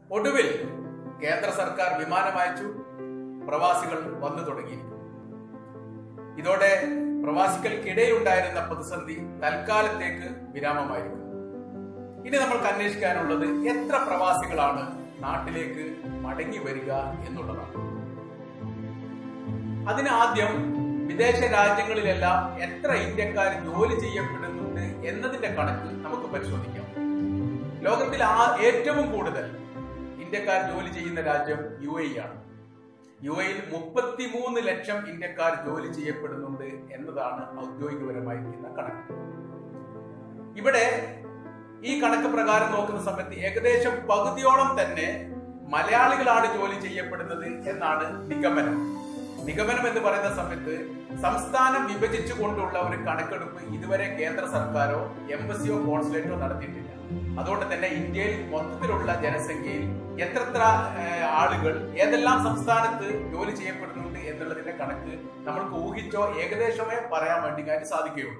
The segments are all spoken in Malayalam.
ഒടുവിൽ കേന്ദ്ര സർക്കാർ വിമാനം അയച്ചു പ്രവാസികൾ വന്നു തുടങ്ങിയിരിക്കുന്നു ഇതോടെ പ്രവാസികൾക്കിടയിൽ ഉണ്ടായിരുന്ന പ്രതിസന്ധി തൽക്കാലത്തേക്ക് വിരാമമായിരിക്കുന്നു ഇനി നമ്മൾക്ക് അന്വേഷിക്കാനുള്ളത് എത്ര പ്രവാസികളാണ് നാട്ടിലേക്ക് മടങ്ങി വരിക എന്നുള്ളതാണ് അതിന് ആദ്യം വിദേശ രാജ്യങ്ങളിലെല്ലാം എത്ര ഇന്ത്യക്കാർ ജോലി ചെയ്യപ്പെടുന്നുണ്ട് എന്നതിന്റെ കണക്ക് നമുക്ക് പരിശോധിക്കാം ലോകത്തിൽ ആ ഏറ്റവും കൂടുതൽ ഇന്ത്യക്കാർ ജോലി ചെയ്യുന്ന രാജ്യം യു എ ആണ് യു എയിൽ മുപ്പത്തിമൂന്ന് ലക്ഷം ഇന്ത്യക്കാർ ജോലി ചെയ്യപ്പെടുന്നുണ്ട് എന്നതാണ് ഔദ്യോഗികപരമായിരിക്കുന്ന കണക്ക് ഇവിടെ ഈ കണക്ക് പ്രകാരം നോക്കുന്ന സമയത്ത് ഏകദേശം പകുതിയോളം തന്നെ മലയാളികളാണ് ജോലി ചെയ്യപ്പെടുന്നത് എന്നാണ് നിഗമനം നിഗമനം എന്ന് പറയുന്ന സമയത്ത് സംസ്ഥാനം വിഭജിച്ചുകൊണ്ടുള്ള ഒരു കണക്കെടുപ്പ് ഇതുവരെ കേന്ദ്ര സർക്കാരോ എംബസിയോ കോൺസുലേറ്റോ നടത്തിയിട്ടില്ല അതുകൊണ്ട് തന്നെ ഇന്ത്യയിൽ മൊത്തത്തിലുള്ള ജനസംഖ്യയിൽ എത്രത്ര ഏഹ്, ആളുകൾ ഏതെല്ലാം സംസ്ഥാനത്ത് ജോലി ചെയ്യപ്പെടുന്നുണ്ട് എന്നുള്ളതിന്റെ കണക്ക് നമ്മൾക്ക് ഊഹിച്ചോ ഏകദേശമേ പറയാൻ വേണ്ടി കാര്യം സാധിക്കുകയുള്ളൂ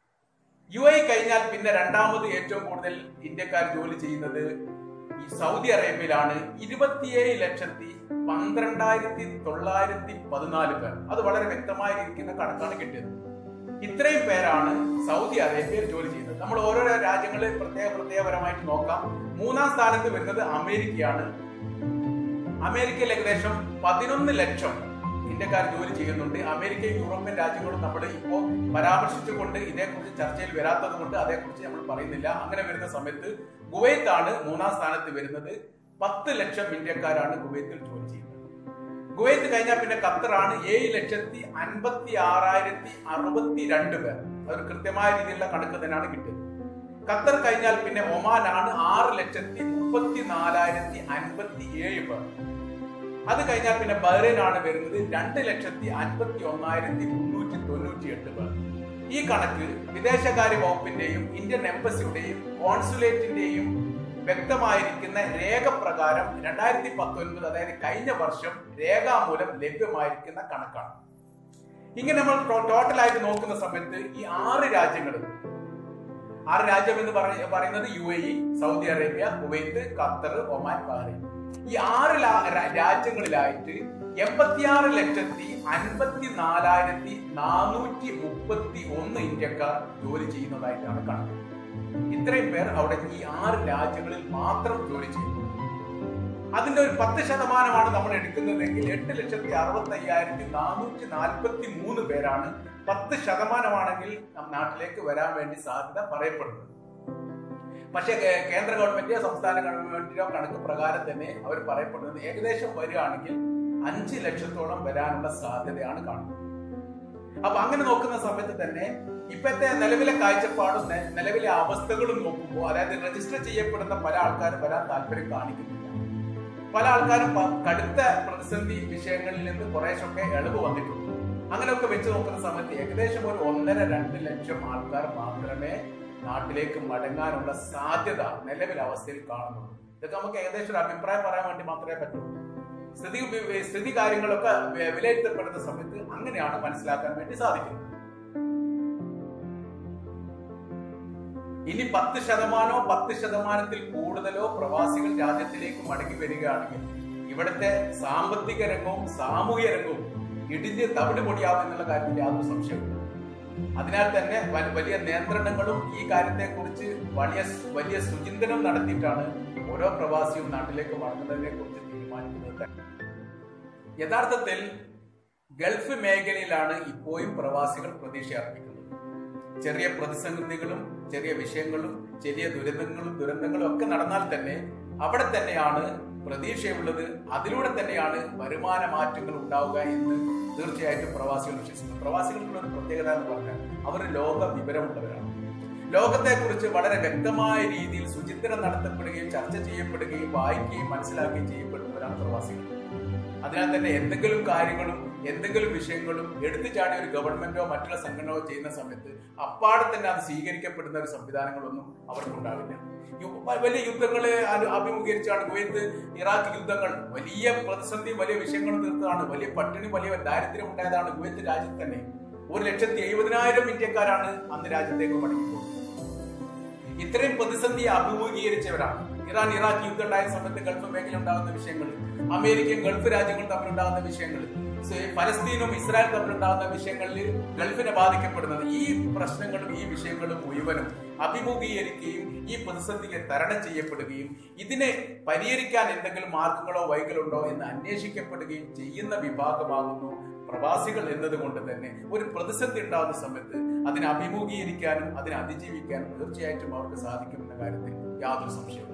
യു എ കഴിഞ്ഞാൽ പിന്നെ രണ്ടാമത് ഏറ്റവും കൂടുതൽ ഇന്ത്യക്കാർ ജോലി ചെയ്യുന്നത് ഈ സൗദി അറേബ്യയിലാണ് ഇരുപത്തിയേഴ് ലക്ഷത്തി പന്ത്രണ്ടായിരത്തി തൊള്ളായിരത്തി പതിനാല് പേർ അത് വളരെ വ്യക്തമായിരിക്കുന്ന കണക്കാണ് കിട്ടിയത് ഇത്രയും പേരാണ് സൗദി അറേബ്യയിൽ ജോലി ചെയ്യുന്നത് നമ്മൾ ഓരോരോ രാജ്യങ്ങളെ പ്രത്യേക പ്രത്യേകപരമായിട്ട് നോക്കാം മൂന്നാം സ്ഥാനത്ത് വരുന്നത് അമേരിക്കയാണ് അമേരിക്കയിൽ ഏകദേശം പതിനൊന്ന് ലക്ഷം ഇന്ത്യക്കാർ ജോലി ചെയ്യുന്നുണ്ട് അമേരിക്കയും യൂറോപ്യൻ രാജ്യങ്ങളും നമ്മൾ ഇപ്പോൾ പരാമർശിച്ചുകൊണ്ട് ഇതേക്കുറിച്ച് ചർച്ചയിൽ വരാത്തത് കൊണ്ട് അതേക്കുറിച്ച് നമ്മൾ പറയുന്നില്ല അങ്ങനെ വരുന്ന സമയത്ത് കുവൈത്ത് ആണ് മൂന്നാം സ്ഥാനത്ത് വരുന്നത് പത്ത് ലക്ഷം ഇന്ത്യക്കാരാണ് കുവൈത്തിൽ ജോലി ചെയ്യുന്നത് കുവൈത്ത് കഴിഞ്ഞാൽ പിന്നെ ഖത്തറാണ് ഏഴ് ലക്ഷത്തി അൻപത്തി ആറായിരത്തി അറുപത്തി രണ്ട് പേർ അതൊരു കൃത്യമായ രീതിയിലുള്ള കണക്ക് തന്നെയാണ് കിട്ടിയത് ഖത്തർ കഴിഞ്ഞാൽ പിന്നെ ഒമാനാണ് ആറ് ലക്ഷത്തി മുപ്പത്തി നാലായിരത്തി അൻപത്തി ഏഴ് പേർ അത് കഴിഞ്ഞാൽ പിന്നെ ബഹ്റൈൻ ആണ് വരുന്നത് രണ്ട് ലക്ഷത്തി അൻപത്തി ഒന്നായിരത്തി മുന്നൂറ്റി തൊണ്ണൂറ്റി എട്ട് പേർ ഈ കണക്ക് വിദേശകാര്യ വകുപ്പിന്റെയും ഇന്ത്യൻ എംബസിയുടെയും കോൺസുലേറ്റിന്റെയും വ്യക്തമായിരിക്കുന്ന രേഖ പ്രകാരം രണ്ടായിരത്തി പത്തൊൻപത് അതായത് കഴിഞ്ഞ വർഷം രേഖാമൂലം ലഭ്യമായിരിക്കുന്ന കണക്കാണ് ഇങ്ങനെ നമ്മൾ ടോട്ടലായിട്ട് നോക്കുന്ന സമയത്ത് ഈ ആറ് രാജ്യങ്ങളും ആറ് രാജ്യം എന്ന് പറയ- പറയുന്നത് U A E Saudi Arabia Kuwait Qatar Oman Bahrain ഈ ആറ് ലാ- രാ- രാജ്യങ്ങളിലായിട്ട് എൺപത്തിയാറ് ലക്ഷത്തി അൻപത്തി നാലായിരത്തി നാനൂറ്റി മുപ്പത്തി ഒന്ന് ഇന്ത്യക്കാർ ജോലി ചെയ്യുന്നതായിട്ടാണ് കണക്ക് ഇത്രയും പേർ അവിടെ ഈ ആറ് രാജ്യങ്ങളിൽ മാത്രം ജോലി ചെയ്യുന്നു അതിന്റെ ഒരു പത്ത് ശതമാനമാണ് നമ്മൾ എടുക്കുന്നതെങ്കിൽ എട്ട് ലക്ഷത്തി അറുപത്തി അയ്യായിരത്തി നാനൂറ്റി നാൽപ്പത്തി മൂന്ന് പേരാണ് പത്ത് ശതമാനമാണെങ്കിൽ നം- നാട്ടിലേക്ക് വരാൻ വേണ്ടി സാധ്യത പറയപ്പെടുന്നത് പക്ഷേ കേ- കേന്ദ്ര ഗവൺമെന്റോ സംസ്ഥാന ഗവൺമെന്റിനോ കണക്ക് പ്രകാരം തന്നെ അവർ പറയപ്പെടുന്നത് ഏകദേശം വരികയാണെങ്കിൽ അഞ്ച് ലക്ഷത്തോളം വരാനുള്ള സാധ്യതയാണ് കാണുന്നത് അപ്പൊ അങ്ങനെ നോക്കുന്ന സമയത്ത് തന്നെ ഇപ്പോഴത്തെ നിലവിലെ കാഴ്ചപ്പാടും നെ- നിലവിലെ അവസ്ഥകളും നോക്കുമ്പോൾ അതായത് രജിസ്റ്റർ ചെയ്യപ്പെടുന്ന പല ആൾക്കാരും വരാൻ താല്പര്യം കാണിക്കുന്നില്ല പല ആൾക്കാരും പ- കടുത്ത പ്രതിസന്ധി വിഷയങ്ങളിൽ നിന്ന് കുറേശ്ശൊക്കെ ഇളവ് വന്നിട്ടുണ്ട് അങ്ങനെയൊക്കെ വെച്ച് നോക്കുന്ന സമയത്ത് ഏകദേശം ഒരു ഒന്നര രണ്ട് ലക്ഷം ആൾക്കാർ മാത്രമേ നാട്ടിലേക്ക് മടങ്ങാനുള്ള സാധ്യത നിലവിലെ അവസ്ഥയിൽ കാണുന്നുള്ളൂ ഇതൊക്കെ നമുക്ക് ഏകദേശം ഒരു അഭിപ്രായം പറയാൻ വേണ്ടി മാത്രമേ പറ്റൂ സ്ഥിതി വി- സ്ഥിതി കാര്യങ്ങളൊക്കെ വി- വിലയിരുത്തപ്പെടുന്ന സമയത്ത് അങ്ങനെയാണ് മനസ്സിലാക്കാൻ വേണ്ടി സാധിക്കുന്നത് ഇനി പത്ത് ശതമാനോ പത്ത് ശതമാനത്തിൽ കൂടുതലോ പ്രവാസികൾ രാജ്യത്തിലേക്ക് മടങ്ങി വരികയാണെങ്കിൽ ഇവിടുത്തെ സാമ്പത്തിക രംഗവും സാമൂഹിക രംഗവും ഇടിഞ്ഞ് തവിട് പൊടിയാവും എന്നുള്ള കാര്യത്തിൽ യാതൊരു സംശയമില്ല അതിനാൽ തന്നെ വ- വലിയ നിയന്ത്രണങ്ങളും ഈ കാര്യത്തെക്കുറിച്ച് വലിയ വലിയ സുചിന്തനം നടത്തിയിട്ടാണ് ഓരോ പ്രവാസിയും നാട്ടിലേക്ക് മടങ്ങുന്നതിനെ കുറിച്ച് തീരുമാനിക്കുന്നത് തന്നെ. യഥാർത്ഥത്തിൽ ഗൾഫ് മേഖലയിലാണ് ഇപ്പോഴും പ്രവാസികൾ പ്രതീക്ഷ അർപ്പിക്കുന്നത് ചെറിയ പ്രതിസന്ധികളും ചെറിയ വിഷയങ്ങളും ചെറിയ ദുരന്തങ്ങളും ദുരന്തങ്ങളും ഒക്കെ നടന്നാൽ തന്നെ അവിടെ തന്നെയാണ് പ്രതീക്ഷയുള്ളത് അതിലൂടെ തന്നെയാണ് വരുമാന മാറ്റങ്ങൾ ഉണ്ടാവുക എന്ന് തീർച്ചയായിട്ടും പ്രവാസികൾ വിശ്വസിക്കുന്നു പ്രവാസികൾക്കുള്ള ഒരു പ്രത്യേകത എന്ന് പറഞ്ഞാൽ അവർ ലോക വിവരമുള്ളവരാണ് ലോകത്തെക്കുറിച്ച് വളരെ വ്യക്തമായ രീതിയിൽ ശുചിത്രം നടത്തപ്പെടുകയും ചർച്ച ചെയ്യപ്പെടുകയും വായിക്കുകയും മനസ്സിലാക്കുകയും ചെയ്യപ്പെടുന്നവരാണ് പ്രവാസികൾ അതിനാൽ തന്നെ എന്തെങ്കിലും കാര്യങ്ങളും എന്തെങ്കിലും വിഷയങ്ങളും എടുത്തു ചാടി ഒരു ഗവൺമെന്റോ മറ്റുള്ള സംഘടനയോ ചെയ്യുന്ന സമയത്ത് അപ്പാടെ തന്നെ അത് സ്വീകരിക്കപ്പെടുന്ന ഒരു സംവിധാനങ്ങളൊന്നും അവർക്കുണ്ടാവില്ല യു- വലിയ യുദ്ധങ്ങളെ അനു- അഭിമുഖീകരിച്ചാണ് കുവൈത്ത് ഇറാഖ് യുദ്ധങ്ങൾ വലിയ പ്രതിസന്ധി വലിയ വിഷയങ്ങൾ തീർത്തതാണ് വലിയ പട്ടിണി വലിയ ദാരിദ്ര്യം ഉണ്ടായതാണ് കുവൈത്ത് രാജ്യത്ത് തന്നെ ഒരു ലക്ഷത്തി എഴുപതിനായിരം ഇന്ത്യക്കാരാണ് അന്ന് രാജ്യത്തേക്ക് മടങ്ങിപ്പോയത് ഇത്രയും പ്രതിസന്ധിയെ അഭിമുഖീകരിച്ചവരാണ് ഇറാൻ ഇറാഖ് യുദ്ധം ഉണ്ടായ സമയത്ത് ഗൾഫ് മേഖല ഉണ്ടാകുന്ന വിഷയങ്ങൾ അമേരിക്കയും ഗൾഫ് രാജ്യങ്ങളും തമ്മിലുണ്ടാകുന്ന വിഷയങ്ങൾ സെ- ഫലസ്തീനും ഇസ്രായേൽ തമ്മിലുണ്ടാകുന്ന വിഷയങ്ങളിൽ ഗൾഫിനെ ബാധിക്കപ്പെടുന്നത് ഈ പ്രശ്നങ്ങളും ഈ വിഷയങ്ങളും മുഴുവനും അഭിമുഖീകരിക്കുകയും ഈ പ്രതിസന്ധിക്ക് തരണം ചെയ്യപ്പെടുകയും ഇതിനെ പരിഹരിക്കാൻ എന്തെങ്കിലും മാർഗങ്ങളോ വൈകലുണ്ടോ എന്ന് അന്വേഷിക്കപ്പെടുകയും ചെയ്യുന്ന വിഭാഗമാകുന്നു പ്രവാസികൾ എന്നതുകൊണ്ട് തന്നെ ഒരു പ്രതിസന്ധി ഉണ്ടാകുന്ന സമയത്ത് അതിനെ അഭിമുഖീകരിക്കാനും അതിനെ അതിജീവിക്കാനും തീർച്ചയായിട്ടും അവർക്ക് സാധിക്കുമെന്ന കാര്യത്തിൽ യാതൊരു സംശയവുമില്ല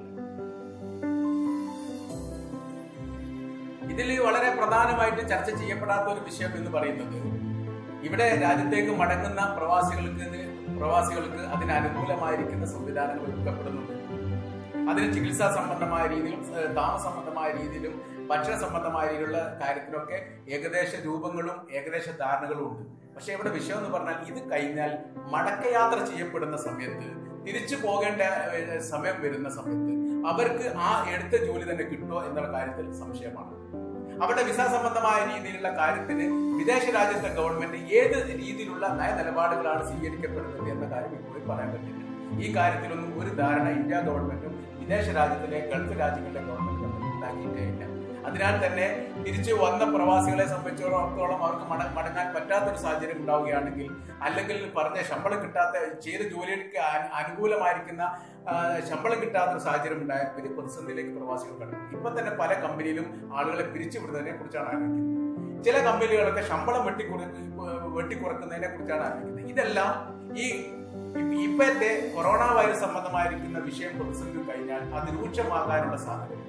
ഇതിൽ വളരെ പ്രധാനമായിട്ട് ചർച്ച ചെയ്യപ്പെടാത്ത ഒരു വിഷയം എന്ന് പറയുന്നത് ഇവിടെ രാജ്യത്തേക്ക് മടങ്ങുന്ന പ്രവാസികൾക്ക് ഇത് പ്രവാസികൾക്ക് അതിന് അനുകൂലമായിരിക്കുന്ന സംവിധാനങ്ങൾ ഒരുക്കപ്പെടുന്നുണ്ട് അതിന് ചികിത്സാ സംബന്ധമായ രീതിയിലും ഏഹ്, താമസ സംബന്ധമായ രീതിയിലും ഭക്ഷണ സംബന്ധമായ രീതിയിലുള്ള കാര്യത്തിലൊക്കെ ഏകദേശ രൂപങ്ങളും ഏകദേശ ധാരണകളും ഉണ്ട് പക്ഷെ ഇവിടെ വിഷയം എന്ന് പറഞ്ഞാൽ ഇത് കഴിഞ്ഞാൽ മടക്കയാത്ര ചെയ്യപ്പെടുന്ന സമയത്ത് തിരിച്ചു പോകേണ്ട ഏഹ്, സമയം വരുന്ന സമയത്ത് അവർക്ക് ആ എടുത്ത ജോലി തന്നെ കിട്ടുമോ എന്നുള്ള കാര്യത്തിൽ സംശയമാണ് അവിടെ വിസ സംബന്ധമായ രീതിയിലുള്ള കാര്യത്തിന് വിദേശ രാജ്യത്തെ ഗവൺമെന്റ് ഏത് രീതിയിലുള്ള നയ നിലപാടുകളാണ് സ്വീകരിക്കപ്പെടുന്നത് എന്ന കാര്യം ഇപ്പോഴും പറയാൻ പറ്റില്ല ഈ കാര്യത്തിലൊന്നും ഒരു ധാരണ ഇന്ത്യ ഗവൺമെന്റും വിദേശ രാജ്യത്തിലെ ഗൾഫ് രാജ്യങ്ങളിലെ ഗവൺമെന്റ് തമ്മിൽ ഉണ്ടാക്കിയിട്ടേ ഇല്ല അതിനാൽ തന്നെ തിരിച്ചു വന്ന പ്രവാസികളെ സംബന്ധിച്ചിടത്തോളം അവർക്ക് മട- മടങ്ങാൻ പറ്റാത്തൊരു സാഹചര്യം ഉണ്ടാവുകയാണെങ്കിൽ അല്ലെങ്കിൽ പറഞ്ഞ ശമ്പളം കിട്ടാത്ത ചെയ്ത ജോലിക്ക് അ- അനുകൂലമായിരിക്കുന്ന ആ, ശമ്പളം കിട്ടാത്തൊരു സാഹചര്യം ഉണ്ടായാൽ വലിയ പ്രതിസന്ധിയിലേക്ക് പ്രവാസികൾ കടക്കും ഇപ്പൊ തന്നെ പല കമ്പനിയിലും ആളുകളെ പിരിച്ചുവിടുന്നതിനെ കുറിച്ചാണ് ആലോചിക്കുന്നത് ചില കമ്പനികളൊക്കെ ശമ്പളം വെട്ടിക്കുറ വെട്ടിക്കുറക്കുന്നതിനെ കുറിച്ചാണ് ആലോചിക്കുന്നത് ഇതെല്ലാം ഈ ഇപ്പ- ഇപ്പോഴത്തെ കൊറോണ വൈറസ് സംബന്ധമായിരിക്കുന്ന വിഷയം പ്രതിസന്ധി കഴിഞ്ഞാൽ അത് രൂക്ഷമാകാനുള്ള സാധ്യത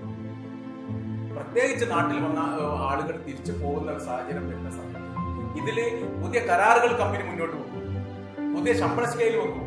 പ്രത്യേകിച്ച് നാട്ടിൽ വന്ന ഏഹ്, ആളുകൾ തിരിച്ചു പോകുന്ന ഒരു സാഹചര്യം വരുന്ന സമയത്ത് ഇതില് പുതിയ കരാറുകൾ കമ്പനി മുന്നോട്ട് പോകും പുതിയ ശമ്പള സ്കെയിൽ വെക്കും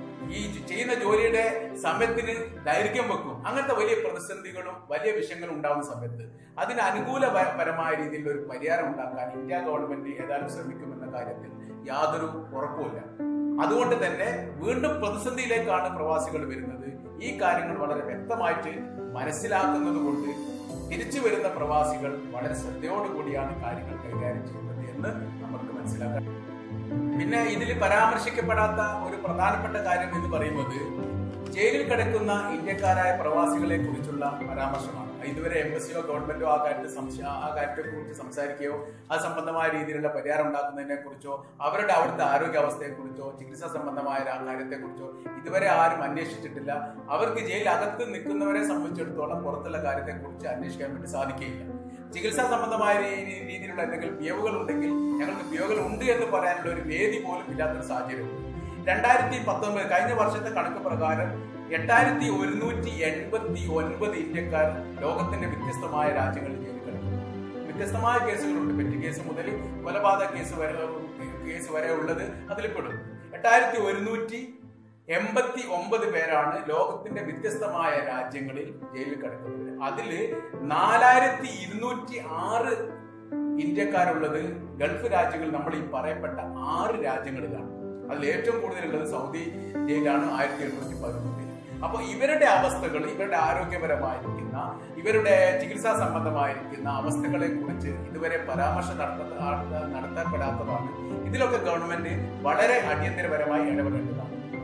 ഈ ജ- ചെയ്യുന്ന ജോലിയുടെ സമയത്തിന് ദൈർഘ്യം വെക്കും അങ്ങനത്തെ വലിയ പ്രതിസന്ധികളും വലിയ വിഷയങ്ങളും ഉണ്ടാകുന്ന സമയത്ത് അതിന് അനുകൂലപരമായ രീതിയിൽ ഒരു പരിഹാരം ഉണ്ടാക്കാൻ ഇന്ത്യ ഗവൺമെന്റ് ഏതായാലും ശ്രമിക്കുമെന്ന കാര്യത്തിൽ യാതൊരു ഉറപ്പുമില്ല അതുകൊണ്ട് തന്നെ വീണ്ടും പ്രതിസന്ധിയിലേക്കാണ് പ്രവാസികൾ വരുന്നത് ഈ കാര്യങ്ങൾ വളരെ വ്യക്തമായിട്ട് മനസ്സിലാക്കുന്നത് കൊണ്ട് തിരിച്ചു വരുന്ന പ്രവാസികൾ വളരെ ശ്രദ്ധയോടുകൂടിയാണ് കാര്യങ്ങൾ കൈകാര്യം ചെയ്യുന്നത് എന്ന് നമുക്ക് മനസ്സിലാക്കാൻ പിന്നെ ഇതിൽ പരാമർശിക്കപ്പെടാത്ത ഒരു പ്രധാനപ്പെട്ട കാര്യം എന്ന് പറയുന്നത് ജയിലിൽ കിടക്കുന്ന ഇന്ത്യക്കാരായ പ്രവാസികളെ കുറിച്ചുള്ള പരാമർശമാണ് ഇതുവരെ എംബസിയോ ഗവൺമെന്റോ ആ കാര്യത്തിൽ സംശയ ആ കാര്യത്തെ കുറിച്ച് സംസാരിക്കുകയോ അത് സംബന്ധമായ രീതിയിലുള്ള പരിഹാരം ഉണ്ടാക്കുന്നതിനെ കുറിച്ചോ അവരുടെ അവിടുത്തെ ആരോഗ്യാവസ്ഥയെ കുറിച്ചോ ചികിത്സാ സംബന്ധമായ ആ കാര്യത്തെ കുറിച്ചോ ഇതുവരെ ആരും അന്വേഷിച്ചിട്ടില്ല അവർക്ക് ജയിലകത്ത് നിൽക്കുന്നവരെ സംബന്ധിച്ചിടത്തോളം പുറത്തുള്ള കാര്യത്തെ കുറിച്ച് അന്വേഷിക്കാൻ വേണ്ടി സാധിക്കുകയില്ല ചികിത്സാ സംബന്ധമായ രീതി- രീതിയിലുള്ള എന്തെങ്കിലും പിയവുകൾ ഉണ്ടെങ്കിൽ ഞങ്ങൾക്ക് പിയവുകൾ ഉണ്ട് എന്ന് പറയാനുള്ള ഒരു വേദി പോലും ഇല്ലാത്തൊരു സാഹചര്യമുണ്ട് രണ്ടായിരത്തി പത്തൊമ്പത് കഴിഞ്ഞ വർഷത്തെ കണക്ക് പ്രകാരം എട്ടായിരത്തി ഒരുന്നൂറ്റി എൺപത്തി ഒൻപത് ഇന്ത്യക്കാർ ലോകത്തിന്റെ വ്യത്യസ്തമായ രാജ്യങ്ങളിൽ ജയിലിൽ കിടക്കുന്നു വ്യത്യസ്തമായ കേസുകളുണ്ട് പെറ്റി കേസ് മുതൽ കൊലപാതക കേസ് വരെ കേസ് വരെ ഉള്ളത് അതിൽ പെടും എട്ടായിരത്തി ഒരുന്നൂറ്റി എൺപത്തി ഒമ്പത് പേരാണ് ലോകത്തിന്റെ വ്യത്യസ്തമായ രാജ്യങ്ങളിൽ ജയിലിൽ കിടക്കുന്നത് അതില് നാലായിരത്തി ഇരുന്നൂറ്റി ആറ് ഇന്ത്യക്കാരുള്ളത് ഗൾഫ് രാജ്യങ്ങൾ നമ്മൾ ഈ പറയപ്പെട്ട ആറ് രാജ്യങ്ങളിലാണ് അതിൽ ഏറ്റവും കൂടുതലുള്ളത് സൗദി ജയിലാണ് ആയിരത്തി എണ്ണൂറ്റി പതിനൊന്നിൽ അപ്പോൾ ഇവരുടെ അവസ്ഥകൾ ഇവരുടെ ആരോഗ്യപരമായിരിക്കുന്ന ഇവരുടെ ചികിത്സാ സംബന്ധമായിരിക്കുന്ന അവസ്ഥകളെ കുറിച്ച് ഇതുവരെ പരാമർശം നടത്ത നടത്തപ്പെടാത്തതാണ് ഇതിലൊക്കെ ഗവൺമെന്റ് വളരെ അടിയന്തരപരമായി ഇടപെടേണ്ടതാണ്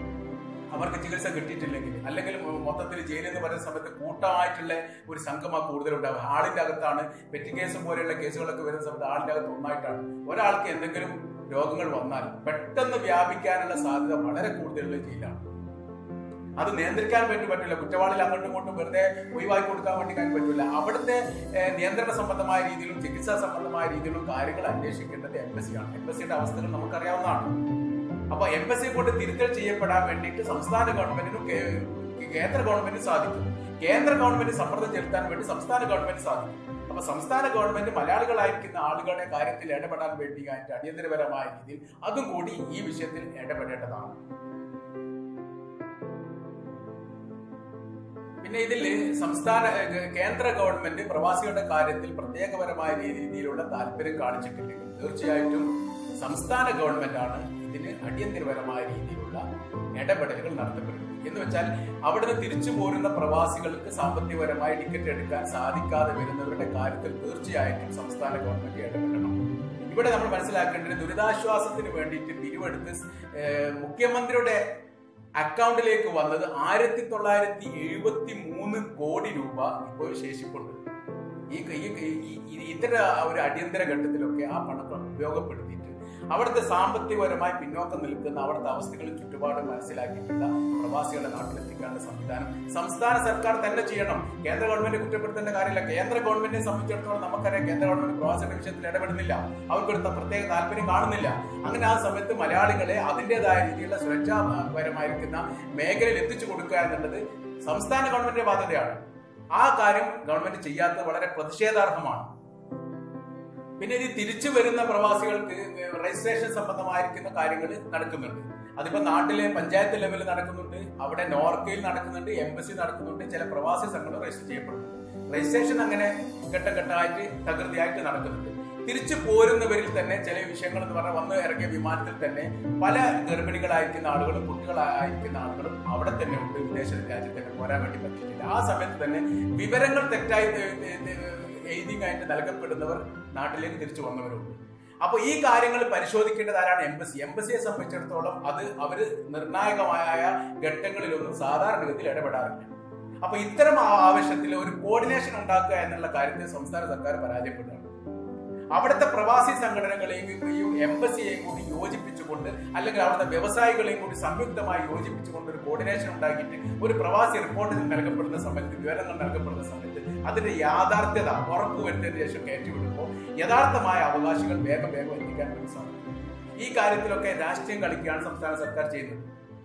അവർക്ക് ചികിത്സ കിട്ടിയിട്ടില്ലെങ്കിൽ അല്ലെങ്കിൽ മൊത്തത്തിൽ ജയിലിൽ എന്ന് പറയുന്ന സമയത്ത് കൂട്ടമായിട്ടുള്ള ഒരു സംഘമാണ് കൂടുതലുണ്ടാവുക ആളിന്റെ അകത്താണ് പെറ്റി കേസും പോലെയുള്ള കേസുകളൊക്കെ വരുന്ന സമയത്ത് ആളിന്റെ അകത്ത് ഒന്നായിട്ടാണ് ഒരാൾക്ക് എന്തെങ്കിലും രോഗങ്ങൾ വന്നാൽ പെട്ടെന്ന് വ്യാപിക്കാനുള്ള സാധ്യത വളരെ കൂടുതലുള്ള ജയിലാണ് അത് നിയന്ത്രിക്കാൻ വേണ്ടി പറ്റില്ല കുറ്റവാളികൾ അങ്ങോട്ടും ഇങ്ങോട്ടും വെറുതെ ഒഴിവാക്കി കൊടുക്കാൻ വേണ്ടി കാര്യം പറ്റില്ല അവിടുത്തെ ഏഹ്, നിയന്ത്രണ സംബന്ധമായ രീതിയിലും ചികിത്സാ സംബന്ധമായ രീതിയിലും കാര്യങ്ങൾ അന്വേഷിക്കേണ്ടത് എംബസിയാണ് എംബസിയുടെ അവസ്ഥകൾ നമുക്കറിയാവുന്നതാണ് അപ്പൊ എംബസി കൊണ്ട് തിരുത്തൽ ചെയ്യപ്പെടാൻ വേണ്ടിയിട്ട് സംസ്ഥാന ഗവൺമെന്റിനും കേ- കേന്ദ്ര ഗവൺമെന്റിനും സാധിക്കും കേന്ദ്ര ഗവൺമെന്റ് സമ്മർദ്ദം ചെലുത്താൻ വേണ്ടി സംസ്ഥാന ഗവൺമെന്റ് സാധിക്കും അപ്പൊ സംസ്ഥാന ഗവൺമെന്റ് മലയാളികളായിരിക്കുന്ന ആളുകളുടെ കാര്യത്തിൽ ഇടപെടാൻ വേണ്ടിയായിട്ട് അടിയന്തരപരമായ രീതിയിൽ അതും കൂടി ഈ വിഷയത്തിൽ ഇടപെടേണ്ടതാണ് പിന്നെ ഇതിൽ സംസ്ഥാന ഏഹ്, കേന്ദ്ര ഗവൺമെന്റ് പ്രവാസികളുടെ കാര്യത്തിൽ പ്രത്യേകപരമായ രീതിയിലുള്ള താല്പര്യം കാണിച്ചിട്ടില്ലെങ്കിൽ തീർച്ചയായിട്ടും സംസ്ഥാന ഗവൺമെന്റാണ് ഇതിന് അടിയന്തരപരമായ രീതിയിലുള്ള ഇടപെടലുകൾ നടത്തപ്പെടുന്നത് എന്ന് വെച്ചാൽ അവിടുന്ന് തിരിച്ചു പോരുന്ന പ്രവാസികൾക്ക് സാമ്പത്തികപരമായി ടിക്കറ്റ് എടുക്കാൻ സാധിക്കാതെ വരുന്നവരുടെ കാര്യത്തിൽ തീർച്ചയായിട്ടും സംസ്ഥാന ഗവൺമെന്റ് ഇടപെടണം ഇവിടെ നമ്മൾ മനസ്സിലാക്കേണ്ടത് ദുരിതാശ്വാസത്തിന് വേണ്ടിയിട്ട് പിരിവെടുത്ത് ഏഹ്, മുഖ്യമന്ത്രിയുടെ അക്കൗണ്ടിലേക്ക് വന്നത് ആയിരത്തി തൊള്ളായിരത്തി എഴുപത്തി മൂന്ന് കോടി രൂപ ഇപ്പോൾ ശേഷിപ്പുണ്ട് ഈ ഈ- ഈ- ഈ- ഇത്തരം ഒരു അടിയന്തര ഘട്ടത്തിലൊക്കെ ആ പണം ഉപയോഗപ്പെടുത്തിയിട്ട് അവിടുത്തെ സാമ്പത്തികപരമായി പിന്നോക്കം നിൽക്കുന്ന അവിടുത്തെ അവസ്ഥകളും ചുറ്റുപാടും മനസ്സിലാക്കിയിട്ടുള്ള പ്രവാസികളെ നാട്ടിലെത്തിക്കാനുള്ള സംവിധാനം സംസ്ഥാന സർക്കാർ തന്നെ ചെയ്യണം കേന്ദ്ര ഗവൺമെന്റ് കുറ്റപ്പെടുത്തേണ്ട കാര്യമില്ല കേന്ദ്ര ഗവൺമെന്റിനെ സംബന്ധിച്ചിടത്തോളം നമുക്കറിയാം കേന്ദ്ര ഗവൺമെന്റ് പ്രവാസികളുടെ വിഷയത്തിൽ ഇടപെടുന്നില്ല അവർക്കൊരു പ്രത്യേക താല്പര്യം കാണുന്നില്ല അങ്ങനെ ആ സമയത്ത് മലയാളികളെ അതിൻ്റെതായ രീതിയിലുള്ള സുരക്ഷാപരമായിരിക്കുന്ന മേഖലയിൽ എത്തിച്ചു കൊടുക്കുക എന്നുള്ളത് സംസ്ഥാന ഗവൺമെന്റിന്റെ ബാധ്യതയാണ് ആ കാര്യം ഗവൺമെന്റ് ചെയ്യാത്തത് വളരെ പ്രതിഷേധാർഹമാണ് പിന്നെ ഇത് തിരിച്ചു വരുന്ന പ്രവാസികൾക്ക് രജിസ്ട്രേഷൻ സംബന്ധമായിരിക്കുന്ന കാര്യങ്ങൾ നടക്കുന്നുണ്ട് അതിപ്പോ നാട്ടിലെ പഞ്ചായത്ത് ലെവലിൽ നടക്കുന്നുണ്ട് അവിടെ നോർക്കയിൽ നടക്കുന്നുണ്ട് എംബസി നടക്കുന്നുണ്ട് ചില പ്രവാസി സംഘങ്ങൾ രജിസ്റ്റർ ചെയ്യപ്പെടുന്നു രജിസ്ട്രേഷൻ അങ്ങനെ ഘട്ടഘട്ടമായിട്ട് തകൃതിയായിട്ട് നടക്കുന്നുണ്ട് തിരിച്ചു പോരുന്നവരിൽ തന്നെ ചില വിഷയങ്ങൾ എന്ന് പറഞ്ഞാൽ വന്ന് ഇറങ്ങിയ വിമാനത്തിൽ തന്നെ പല ഗർഭിണികളായിരിക്കുന്ന ആളുകളും കുട്ടികളായിരിക്കുന്ന ആളുകളും അവിടെ തന്നെ ഉണ്ട് വിദേശ രാജ്യത്ത് തന്നെ പോരാൻ വേണ്ടി പറ്റിയിട്ടില്ല ആ സമയത്ത് തന്നെ വിവരങ്ങൾ തെറ്റായി എഴുതിയായിട്ട് നൽകപ്പെടുന്നവർ നാട്ടിലേക്ക് തിരിച്ചു വന്നവരുണ്ട് അപ്പോൾ ഈ കാര്യങ്ങൾ പരിശോധിക്കേണ്ടത് ആരാണ് എംബസി എംബസിയെ സംബന്ധിച്ചിടത്തോളം അത് അവര് നിർണായകമായ ഘട്ടങ്ങളിലൊന്നും സാധാരണഗതിയിൽ ഇടപെടാറില്ല അപ്പൊ ഇത്തരം ആ- ആവശ്യത്തിൽ ഒരു കോർഡിനേഷൻ ഉണ്ടാക്കുക എന്നുള്ള കാര്യത്തിൽ സംസ്ഥാന സർക്കാർ പരാജയപ്പെടുകയാണ് അവിടുത്തെ പ്രവാസി സംഘടനകളെയും ഈ എംബസിയെയും കൂടി യോജിപ്പിച്ചുകൊണ്ട് അല്ലെങ്കിൽ അവിടുത്തെ വ്യവസായികളെയും കൂടി സംയുക്തമായി യോജിപ്പിച്ചുകൊണ്ട് ഒരു കോർഡിനേഷൻ ഉണ്ടാക്കിയിട്ട് ഒരു പ്രവാസി റിപ്പോർട്ട് നൽകപ്പെടുന്ന സമയത്ത് വിവരങ്ങൾ നൽകപ്പെടുന്ന സമയത്ത് അതിന്റെ യാഥാർത്ഥ്യത ഉറപ്പുവരുത്തിയതിനു ശേഷം കയറ്റിവിടുമ്പോൾ യഥാർത്ഥമായ അവകാശികൾ വേഗം വേഗം എത്തിക്കാൻ വേണ്ടി സാധിക്കും ഈ കാര്യത്തിലൊക്കെ രാഷ്ട്രീയം കളിക്കുകയാണ് സംസ്ഥാന സർക്കാർ ചെയ്യുന്നത്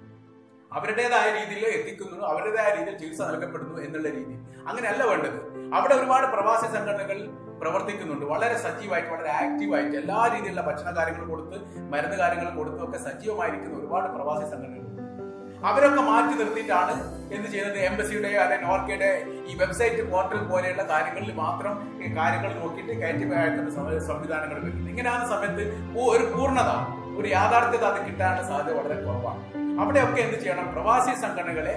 അവരുടേതായ രീതിയിൽ എത്തിക്കുന്നു അവരുടേതായ രീതിയിൽ ചികിത്സ നൽകപ്പെടുന്നു എന്നുള്ള രീതി അങ്ങനെയല്ല വേണ്ടത് അവിടെ ഒരുപാട് പ്രവാസി സംഘടനകൾ പ്രവർത്തിക്കുന്നുണ്ട് വളരെ സജീവമായിട്ട് വളരെ ആക്റ്റീവായിട്ട് എല്ലാ രീതിയിലുള്ള ഭക്ഷണ കാര്യങ്ങൾ കൊടുത്ത് മരുന്ന് കാര്യങ്ങൾ കൊടുത്തും ഒക്കെ സജീവമായിരിക്കുന്ന ഒരുപാട് പ്രവാസി സംഘടനകളുണ്ട് അവരൊക്കെ മാറ്റി നിർത്തിയിട്ടാണ് എന്ത് ചെയ്യുന്നത് എംബസിയുടെ അല്ലെങ്കിൽ നോർക്കയുടെ ഈ വെബ്സൈറ്റ് പോർട്ടൽ പോലെയുള്ള കാര്യങ്ങളിൽ മാത്രം ഈ കാര്യങ്ങൾ നോക്കിയിട്ട് കയറ്റി അയക്കുന്ന സമ- സംവിധാനങ്ങൾ വരുന്നത് ഇങ്ങനെയാകുന്ന സമയത്ത് പൂ- ഒരു പൂർണ്ണത ഒരു യാഥാർത്ഥ്യത അത് കിട്ടാനുള്ള സാധ്യത വളരെ കുറവാണ് അവിടെയൊക്കെ എന്ത് ചെയ്യണം പ്രവാസി സംഘടനകളെ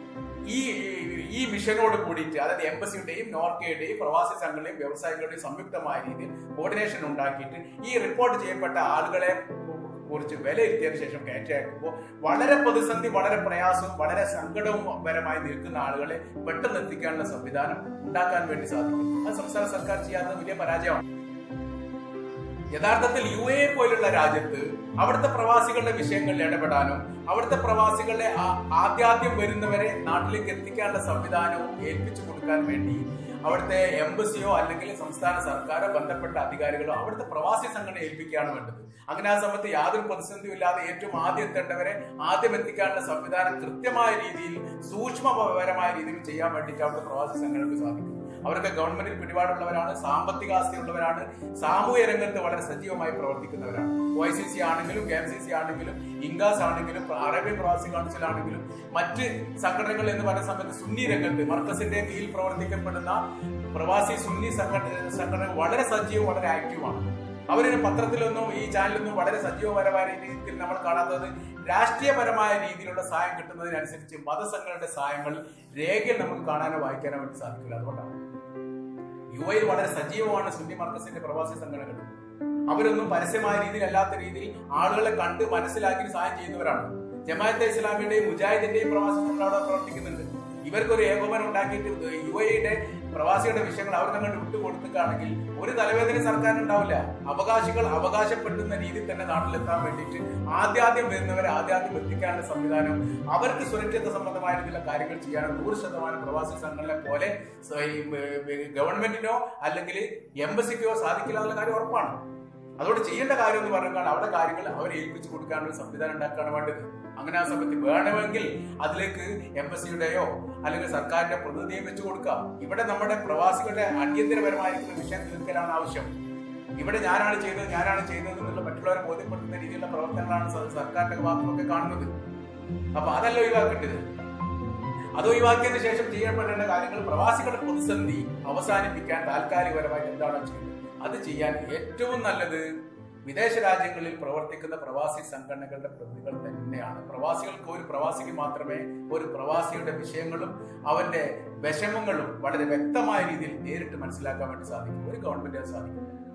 ഈ ഈ മിഷനോട് കൂടിയിട്ട് അതായത് എംബസിയുടെയും നോർക്കയുടെയും പ്രവാസി സംഘടനയും വ്യവസായികളുടെയും സംയുക്തമായ രീതിയിൽ കോർഡിനേഷൻ ഉണ്ടാക്കിയിട്ട് ഈ റിപ്പോർട്ട് ചെയ്യപ്പെട്ട ആളുകളെ കുറിച്ച് വിലയിരുത്തിയതിനു ശേഷം കയറ്റി അയക്കുമ്പോൾ വളരെ പ്രതിസന്ധി വളരെ പ്രയാസവും വളരെ സങ്കടവും പരമായി നിൽക്കുന്ന ആളുകളെ പെട്ടെന്ന് എത്തിക്കാനുള്ള സംവിധാനം ഉണ്ടാക്കാൻ വേണ്ടി സാധിക്കും അത് സംസ്ഥാന സർക്കാർ ചെയ്യാത്തത് വലിയ പരാജയമാണ് യഥാർത്ഥത്തിൽ യു എ പോലുള്ള രാജ്യത്ത് അവിടുത്തെ പ്രവാസികളുടെ വിഷയങ്ങളിൽ ഇടപെടാനും അവിടുത്തെ പ്രവാസികളെ ആ- ആദ്യാദ്യം വരുന്നവരെ നാട്ടിലേക്ക് എത്തിക്കാനുള്ള സംവിധാനവും ഏൽപ്പിച്ചു കൊടുക്കാൻ വേണ്ടി അവിടുത്തെ എംബസിയോ അല്ലെങ്കിൽ സംസ്ഥാന സർക്കാരോ ബന്ധപ്പെട്ട അധികാരികളോ അവിടുത്തെ പ്രവാസി സംഘടന ഏൽപ്പിക്കുകയാണ് വേണ്ടത് അങ്ങനെ ആ സമയത്ത് യാതൊരു പ്രതിസന്ധിയും ഇല്ലാതെ ഏറ്റവും ആദ്യം എത്തേണ്ടവരെ ആദ്യം എത്തിക്കാനുള്ള സംവിധാനം കൃത്യമായ രീതിയിൽ സൂക്ഷ്മപരമായ രീതിയിൽ ചെയ്യാൻ വേണ്ടിയിട്ട് അവിടുത്തെ പ്രവാസി സംഘടനകൾക്ക് സാധിക്കും അവരൊക്കെ ഗവൺമെന്റിൽ പിടിപാടുള്ളവരാണ് സാമ്പത്തിക ആസ്തിയുള്ളവരാണ് സാമൂഹ്യ രംഗത്ത് വളരെ സജീവമായി പ്രവർത്തിക്കുന്നവരാണ് ഒ ഐ സി സി ആണെങ്കിലും കെ എം സി സി ആണെങ്കിലും ഇംഗാസ് ആണെങ്കിലും അറേബ്യൻ പ്രവാസി കൗൺസിൽ ആണെങ്കിലും മറ്റ് സംഘടനകൾ എന്ന് പറയുന്ന സമയത്ത് സുന്നി രംഗത്ത് മർക്കസിന്റെ കീഴിൽ പ്രവർത്തിക്കപ്പെടുന്ന പ്രവാസി സുന്നി സംഘടന സംഘടനകൾ വളരെ സജീവം വളരെ ആക്റ്റീവാണ് അവരൊരു പത്രത്തിലൊന്നും ഈ ചാനലിലൊന്നും വളരെ സജീവപരമായ രീതിയിൽ നമ്മൾ കാണാത്തത് രാഷ്ട്രീയപരമായ രീതിയിലുള്ള സഹായം കിട്ടുന്നതിനനുസരിച്ച് മതസംഘങ്ങളുടെ സഹായങ്ങൾ രേഖയിൽ നമുക്ക് കാണാനോ വായിക്കാനോ വേണ്ടി സാധിക്കില്ല അതുകൊണ്ടാണ് യു എയിൽ വളരെ സജീവമാണ് സുന്നി മർക്കസിന്റെ പ്രവാസി സംഘടനകൾ അവരൊന്നും പരസ്യമായ രീതിയിൽ അല്ലാത്ത രീതിയിൽ ആളുകളെ കണ്ട് മനസ്സിലാക്കി സഹായം ചെയ്യുന്നവരാണ് ജമാഅത്തെ ഇസ്ലാമിയുടെയും മുജാഹിദിന്റെയും പ്രവാസി സംഘടന അവിടെ പ്രവർത്തിക്കുന്നുണ്ട് ഇവർക്കൊരു ഏകോപനം ഉണ്ടാക്കിയിട്ട് യു എയുടെ പ്രവാസികളുടെ വിഷയങ്ങൾ അവർ അങ്ങോട്ട് വിട്ടുകൊടുക്കുകയാണെങ്കിൽ ഒരു തലവേദന സർക്കാരിന് ഉണ്ടാവില്ല അവകാശികൾ അവകാശപ്പെടുന്ന രീതിയിൽ തന്നെ നാട്ടിലെത്താൻ വേണ്ടിയിട്ട് ആദ്യാദ്യം വരുന്നവരെ ആദ്യാദ്യം എത്തിക്കാനുള്ള സംവിധാനം അവർക്ക് സുരക്ഷിത സംബന്ധമായ രീതിയിലുള്ള കാര്യങ്ങൾ ചെയ്യാൻ നൂറ് ശതമാനം പ്രവാസി സംഘടനകളെ പോലെ സ- ഈ, ഏർ, ഗവൺമെന്റിനോ അല്ലെങ്കിൽ എംബസിക്കോ സാധിക്കില്ല എന്നുള്ള കാര്യം ഉറപ്പാണ് അതുകൊണ്ട് ചെയ്യേണ്ട കാര്യം എന്ന് പറഞ്ഞാൽ അവിടെ കാര്യങ്ങൾ അവരെ ഏൽപ്പിച്ചു കൊടുക്കാനുള്ള സംവിധാനം ഉണ്ടാക്കുകയാണ് വേണ്ടത് അങ്ങനെ ആ സമയത്ത് വേണമെങ്കിൽ അതിലേക്ക് എംബസിയുടെയോ അല്ലെങ്കിൽ സർക്കാരിന്റെ പ്രതിനിധിയെ വെച്ച് കൊടുക്കാം ഇവിടെ നമ്മുടെ പ്രവാസികളുടെ അടിയന്തരപരമായിരിക്കുന്ന വിഷയം തീർക്കലാണ് ആവശ്യം ഇവിടെ ഞാനാണ് ചെയ്തത് ഞാനാണ് ചെയ്തത് എന്നുള്ള മറ്റുള്ളവരെ ബോധ്യപ്പെടുത്തുന്ന രീതിയിലുള്ള പ്രവർത്തനങ്ങളാണ് സ- സർക്കാരിന്റെ ഭാഗത്തൊക്കെ കാണുന്നത് അപ്പൊ അതല്ല ഒഴിവാക്കേണ്ടത് അത് ഒഴിവാക്കിയതിനു ശേഷം ചെയ്യപ്പെടേണ്ട കാര്യങ്ങൾ പ്രവാസികളുടെ പ്രതിസന്ധി അവസാനിപ്പിക്കാൻ താൽക്കാലികപരമായിട്ട് എന്താണോ ചെയ്യുന്നത് അത് ചെയ്യാൻ ഏറ്റവും നല്ലത് വിദേശ രാജ്യങ്ങളിൽ പ്രവർത്തിക്കുന്ന പ്രവാസി സംഘടനകളുടെ പ്രതിനിധികൾ തന്നെയാണ് പ്രവാസികൾക്ക് ഒരു പ്രവാസിക്ക് മാത്രമേ ഒരു പ്രവാസിയുടെ വിഷയങ്ങളും അവന്റെ വിഷമങ്ങളും വളരെ വ്യക്തമായ രീതിയിൽ നേരിട്ട് മനസ്സിലാക്കാൻ വേണ്ടി സാധിക്കും ഒരു ഗവൺമെന്റ് അത് സാധിക്കും